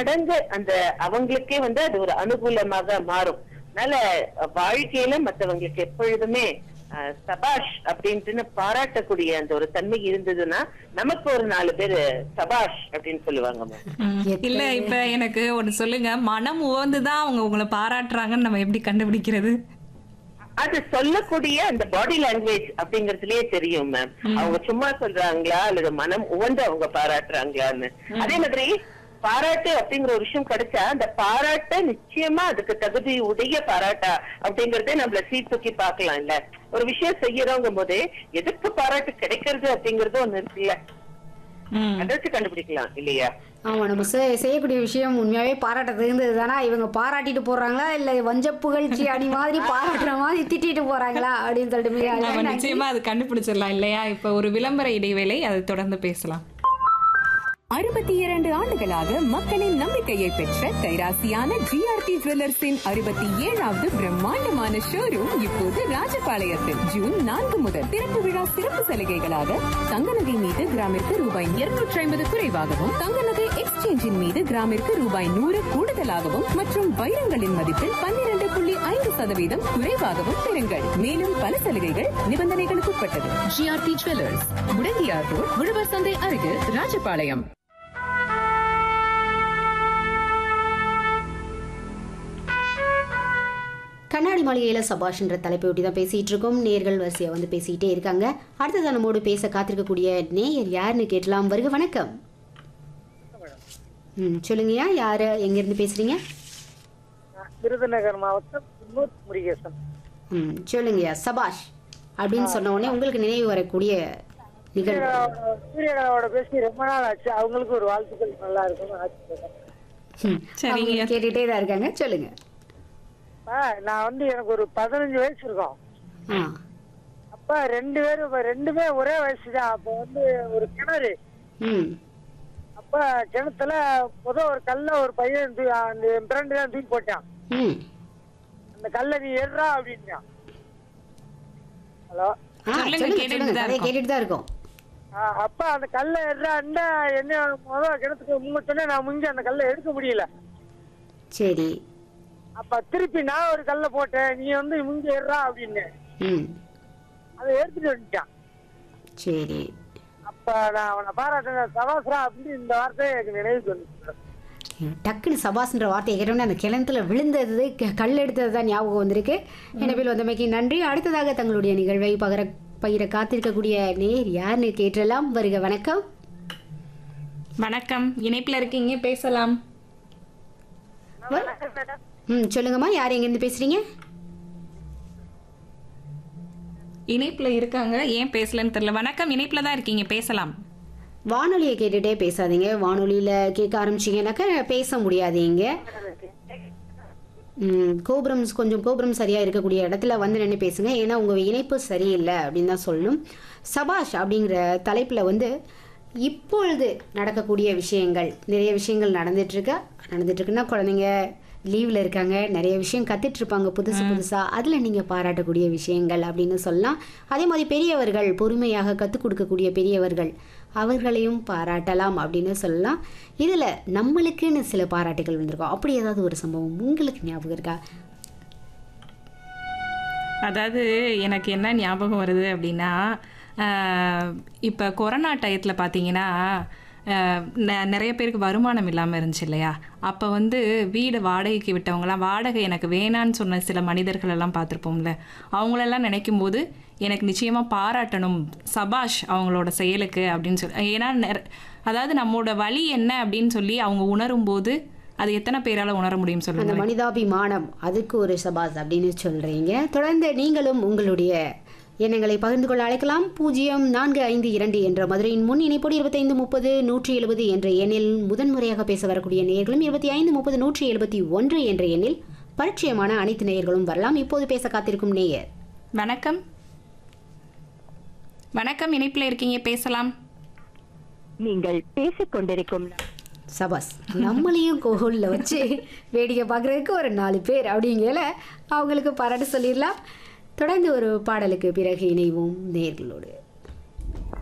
மடங்கு அந்த அவங்களுக்கே வந்து அது ஒரு அனுகூலமாக மாறும் அதனால வாழ்க்கையில மத்தவங்களுக்கு எப்பொழுதுமே அஹ், சபாஷ் அப்படின்ட்டுன்னு பாராட்டக்கூடிய அந்த ஒரு தன்மை இருந்ததுன்னா நமக்கு ஒரு நாலு பேரு சபாஷ் அப்படின்னு சொல்லுவாங்க ம். இல்ல இப்ப எனக்கு ஒண்ணு சொல்லுங்க மனம் உவந்துதான் அவங்க உங்களை பாராட்டுறாங்கன்னு நம்ம எப்படி கண்டுபிடிக்கிறது அது சொல்லக்கூடிய அந்த பாடி லாங்குவேஜ் அப்படிங்கறதுலயே தெரியும் மேம் அவங்க சும்மா சொல்றாங்களா அல்லது மனம் உவந்து அவங்க பாராட்டுறாங்களான்னு அதே மாதிரி பாராட்டு அப்படிங்கிற ஒரு விஷயம் கிடைச்சா அந்த பாராட்ட நிச்சயமா அதுக்கு தகுதி உடைய பாராட்டா அப்படிங்கறதே நம்மள சீர்தூக்கி பார்க்கலாம் இல்ல ஒரு விஷயம் செய்யறோங்க போதே எதுக்கு பாராட்டு கிடைக்கிறது அப்படிங்கறது ஒண்ணு இருக்குல்ல ம். அதை வச்சு கண்டுபிடிக்கலாம் இல்லையா ஆமா நம்ம செ- செய்யக்கூடிய விஷயம் உண்மையாவே பாராட்ட தகுந்தது தானா இவங்க பாராட்டிட்டு போறாங்களா இல்ல வஞ்ச புகழ்ச்சி அணி மாதிரி பாராட்டுற மாதிரி திட்டிட்டு போறாங்களா அப்படின்னு சொல்லிட்டு மிக அழகா நம்ம நன்றி. நிச்சயமா அது கண்டுபிடிச்சிடலாம் இல்லையா இப்ப ஒரு விளம்பர இடைவேளை அதை தொடர்ந்து பேசலாம் அறுபத்தி இரண்டு ஆண்டுகளாக மக்களின் நம்பிக்கையை பெற்ற கைராசியான ஜிஆர்டி ஜுவல்லர்ஸின் அறுபத்தி ஏழாவது பிரம்மாண்டமான ஷோரூம் இப்போது ராஜபாளையத்தில் ஜூன் நான்கு முதல் திறப்பு விழா சிறப்பு சலுகைகளாக தங்க நகை மீது கிராமிற்கு ரூபாய் இருநூற்றி ஐம்பது குறைவாகவும் தங்க நகை எக்ஸ்சேஞ்சின் மீது கிராமிற்கு ரூபாய் நூறு கூடுதலாகவும் மற்றும் வைரங்களின் மதிப்பில் பன்னிரண்டு புள்ளி ஐந்து சதவீதம் குறைவாகவும் பெறுங்கள் மேலும் பல சலுகைகள் நிபந்தனைகளுக்கு உட்பட்டது ஜிஆர்டி ஜுவல்லர்ஸ் முடங்கியார் ரோட் உழவர் சந்தை அருகில் ராஜபாளையம் கண்ணாடி மாளிகையில சபாஷ்ன்ற தலைப்பை ஒட்டி தான் பேசிட்டு இருக்கோம் நேர்கள் வரிசையா வந்து பேசிட்டே இருக்காங்க அடுத்ததான் நம்மோடு பேச காத்திருக்கக்கூடிய நேயர் யாருன்னு கேட்டலாம் வருக வணக்கம் ம் சொல்லுங்கய்யா யாரு எங்க இருந்து பேசுறீங்க விருதுநகர் மாவட்டம் குன்னூர் முருகேசன் ம் சொல்லுங்கய்யா சபாஷ் அப்படின்னு சொன்ன உடனே உங்களுக்கு நினைவு வரக்கூடிய நிகழ்வு சூரியகலாவோட பேசி ரொம்ப நாள் ஆச்சு அவங்களுக்கு ஒரு வாழ்த்துக்கள் நல்லா இருக்கும்னு ஆசைப்படுறேன் ம், சரிங்க. அவங்க கேட்டுட்டே தான் இருக்காங்க சொல்லுங்க அப்ப நான் வந்து எனக்கு ஒரு பதினஞ்சு வயசு இருக்கும் ஆ அப்ப ரெண்டு பேரும் இப்ப ரெண்டுமே ஒரே வயசு தான் அப்ப வந்து ஒரு கிணறு ம் அப்ப கிணத்துல முத ஒரு கல்ல ஒரு பையன் தூ- அந்த என் பிறண்டு தான் தூக்கி போட்டான் ம் அந்த கல்ல நீ ஏறா அப்படின்னான் ஹலோ ஆ சொல்லுங்க, சொல்லுங்க கேட்டுட்டு சொல்லுங்க தான் கதையை இருக்கோம். கேட்டுட்டு தான் இருக்கோம் அப்ப அந்த கல்ல ஏறாண்டா என்ன முத கிணத்துக்கு முங்கச்சோன்னே நான் முங்கி அந்த கல்லை எடுக்க முடியல சரி அப்ப திருப்பி நான் ஒரு கல்ல போட்டேன் நீ வந்து முங்கி ஏறா அப்படின்னு ம் அதை எடுத்துட்டு வந்துட்டான் சரி அப்ப நான் அவனை பாராட்டின சவாசரா அப்படின்னு இந்த வார்த்தையை எனக்கு நினைவுக்கு வந்து டக்குன்னு சபாஸ்ன்ற வார்த்தையை கேட்டோம்னா அந்த கிணத்துல விழுந்தது க- கல் எடுத்தது தான் ஞாபகம் வந்திருக்கு எனவே வந்தமைக்கு நன்றி அடுத்ததாக தங்களுடைய நிகழ்வை பகர பகிர காத்திருக்கக்கூடிய நேர் யாருன்னு கேட்டலாம் வருக வணக்கம் வணக்கம் இணைப்புல இருக்கீங்க பேசலாம் ம் சொல்லுங்கம்மா யார் எங்கேருந்து பேசுறீங்க இணைப்புல இருக்காங்க ஏன் பேசலன்னு தெரியல வணக்கம் இணைப்புல தான் இருக்கீங்க பேசலாம் வானொலியை கேட்டுட்டே பேசாதீங்க வானொலியில கேட்க ஆரம்பிச்சீங்கன்னாக்கா பேச முடியாதீங்க ம், கோபுரம் கொஞ்சம் கோபுரம் சரியா இருக்கக்கூடிய இடத்துல வந்து நின்று பேசுங்க ஏன்னா உங்க இணைப்பு சரியில்லை அப்படின்னு தான் சொல்லணும் சபாஷ் அப்படிங்கிற தலைப்புல வந்து இப்பொழுது நடக்கக்கூடிய விஷயங்கள் நிறைய விஷயங்கள் நடந்துட்டு இருக்கா நடந்துட்டு இருக்குன்னா குழந்தைங்க லீவ்ல இருக்காங்க நிறைய விஷயம் கத்துட்டு இருப்பாங்க புதுசு புதுசா அதுல நீங்க பாராட்டக்கூடிய விஷயங்கள் அப்படின்னு சொல்லலாம் அதே மாதிரி பெரியவர்கள் பொறுமையாக கத்துக் கொடுக்கக்கூடிய பெரியவர்கள் அவர்களையும் பாராட்டலாம் அப்படின்னு சொல்லலாம் இதுல நம்மளுக்குன்னு சில பாராட்டுகள் வந்திருக்கும் அப்படி ஏதாவது ஒரு சம்பவம் உங்களுக்கு ஞாபகம் இருக்கா அதாவது எனக்கு என்ன ஞாபகம் வருது அப்படின்னா இப்போ கொரோனா டயத்தில் பார்த்தீங்கன்னா ஆஹ் நெ- நிறைய பேருக்கு வருமானம் இல்லாமல் இருந்துச்சு இல்லையா அப்போ வந்து வீடு வாடகைக்கு விட்டவங்கலாம் வாடகை எனக்கு வேணான்னு சொன்ன சில மனிதர்கள் எல்லாம் பார்த்துருப்போம்ல அவங்களெல்லாம் நினைக்கும் போது எனக்கு நிச்சயமாக பாராட்டணும் சபாஷ் அவங்களோட செயலுக்கு அப்படின்னு சொல்லி ஏன்னா நிற- அதாவது நம்மளோட வழி என்ன அப்படின்னு சொல்லி அவங்க உணரும் போது அது எத்தனை பேரால உணர முடியும் சொல்லுங்க அந்த மனிதாபிமானம் அதுக்கு ஒரு சபாஸ் அப்படின்னு சொல்றீங்க தொடர்ந்து நீங்களும் உங்களுடைய எண்ணங்களை பகிர்ந்து கொள்ள அழைக்கலாம் பூஜ்ஜியம் நான்கு ஐந்து இரண்டு என்ற மதுரையின் முன் இணைப்போடு இருபத்தைந்து முப்பது நூற்றி எழுபது என்ற எண்ணில் முதன்முறையாக பேச வரக்கூடிய நேயர்களும் இருபத்தி ஐந்து முப்பது நூற்றி எழுபத்தி ஒன்று என்ற எண்ணில் பரிச்சயமான அனைத்து நேயர்களும் வரலாம் இப்போது பேச காத்திருக்கும் நேயர் வணக்கம் வணக்கம் இணைப்பில் இருக்கீங்க பேசலாம் நீங்கள் பேசிக் கொண்டிருக்கும் சபாஸ் நம்மளையும் கோகுல்ல வச்சு வேடிக்கை பார்க்குறதுக்கு ஒரு நாலு பேர் அப்படிங்கல அவங்களுக்கு பாராட்டு சொல்லிடலாம் தொடர்ந்து ஒரு பாடலுக்கு பிறகு இணைவோம் நேர்களோடு